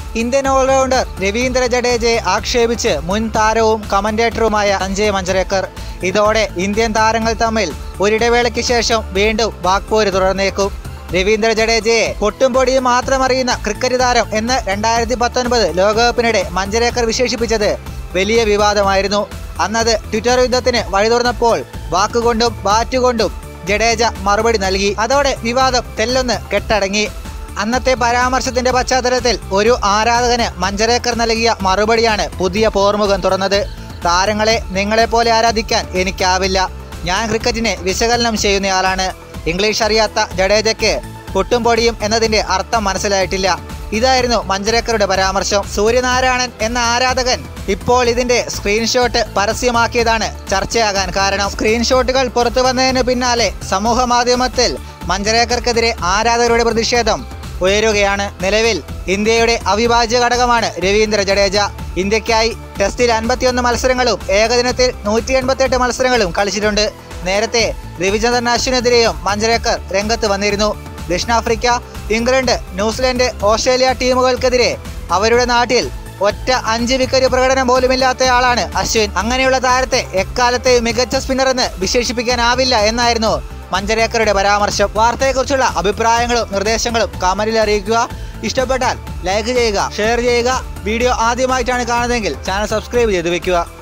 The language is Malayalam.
ഇന്ത്യൻ ഓൾറൗണ്ടർ രവീന്ദ്ര ജഡേജയെ ആക്ഷേപിച്ച് മുൻ താരവും കമന്റേറ്ററുമായ സഞ്ജയ് മഞ്ചരേക്കർ ഇതോടെ ഇന്ത്യൻ താരങ്ങൾ തമ്മിൽ ഒരിടവേളയ്ക്ക് ശേഷം വീണ്ടും വാക്പോര് തുടർന്നേക്കും രവീന്ദ്ര ജഡേജയെ പൊട്ടും പൊടിയും മാത്രം അറിയുന്ന ക്രിക്കറ്റ് താരം എന്ന് രണ്ടായിരത്തി പത്തൊൻപത് ലോകകപ്പിനിടെ മഞ്ചരേക്കർ വിശേഷിപ്പിച്ചത് വലിയ വിവാദമായിരുന്നു അന്നത് ട്വിറ്റർ യുദ്ധത്തിന് വഴി തുറന്നപ്പോൾ വാക്കുകൊണ്ടും ബാറ്റുകൊണ്ടും ജഡേജ മറുപടി നൽകി അതോടെ വിവാദം തെല്ലൊന്ന് കെട്ടടങ്ങി അന്നത്തെ പരാമർശത്തിന്റെ പശ്ചാത്തലത്തിൽ ഒരു ആരാധകന് മഞ്ചരേക്കർ നൽകിയ മറുപടിയാണ് പുതിയ പോർമുഖം തുറന്നത് താരങ്ങളെ നിങ്ങളെപ്പോലെ ആരാധിക്കാൻ എനിക്കാവില്ല ഞാൻ ക്രിക്കറ്റിനെ വിശകലനം ചെയ്യുന്നയാളാണ് ഇംഗ്ലീഷ് അറിയാത്ത ജഡേജയ്ക്ക് പൊട്ടും പൊടിയും എന്നതിന്റെ അർത്ഥം മനസ്സിലായിട്ടില്ല ഇതായിരുന്നു മഞ്ചരേക്കറുടെ പരാമർശം സൂര്യനാരായണൻ എന്ന ആരാധകൻ ഇപ്പോൾ ഇതിന്റെ സ്ക്രീൻഷോട്ട് പരസ്യമാക്കിയതാണ് ചർച്ചയാകാൻ കാരണം സ്ക്രീൻഷോട്ടുകൾ പുറത്തു വന്നതിന് പിന്നാലെ സമൂഹ മാധ്യമത്തിൽ മഞ്ചരേക്കർക്കെതിരെ ആരാധകരുടെ പ്രതിഷേധം ഉയരുകയാണ് നിലവിൽ ഇന്ത്യയുടെ അവിഭാജ്യ ഘടകമാണ് രവീന്ദ്ര ജഡേജ ഇന്ത്യക്കായി ടെസ്റ്റിൽ അൻപത്തിയൊന്ന് മത്സരങ്ങളും ഏകദിനത്തിൽ നൂറ്റി എൺപത്തെട്ട് മത്സരങ്ങളും കളിച്ചിട്ടുണ്ട് നേരത്തെ രവിചന്ദ്രൻ അശ്വിനെതിരെയും മഞ്ചരേക്കർ രംഗത്ത് വന്നിരുന്നു ദക്ഷിണാഫ്രിക്ക ഇംഗ്ലണ്ട് ന്യൂസിലൻഡ് ഓസ്ട്രേലിയ ടീമുകൾക്കെതിരെ അവരുടെ നാട്ടിൽ ഒറ്റ അഞ്ച് വിക്കറ്റ് പ്രകടനം പോലുമില്ലാത്തയാളാണ് അശ്വിൻ അങ്ങനെയുള്ള താരത്തെ എക്കാലത്തെ മികച്ച സ്പിന്നർ എന്ന് വിശേഷിപ്പിക്കാനാവില്ല എന്നായിരുന്നു മഞ്ചരേക്കറുടെ പരാമർശം വാർത്തയെക്കുറിച്ചുള്ള അഭിപ്രായങ്ങളും നിർദ്ദേശങ്ങളും കമന്റിൽ അറിയിക്കുക ഇഷ്ടപ്പെട്ടാൽ ലൈക്ക് ചെയ്യുക ഷെയർ ചെയ്യുക വീഡിയോ ആദ്യമായിട്ടാണ് കാണുന്നതെങ്കിൽ ചാനൽ സബ്സ്ക്രൈബ് ചെയ്ത് വെക്കുക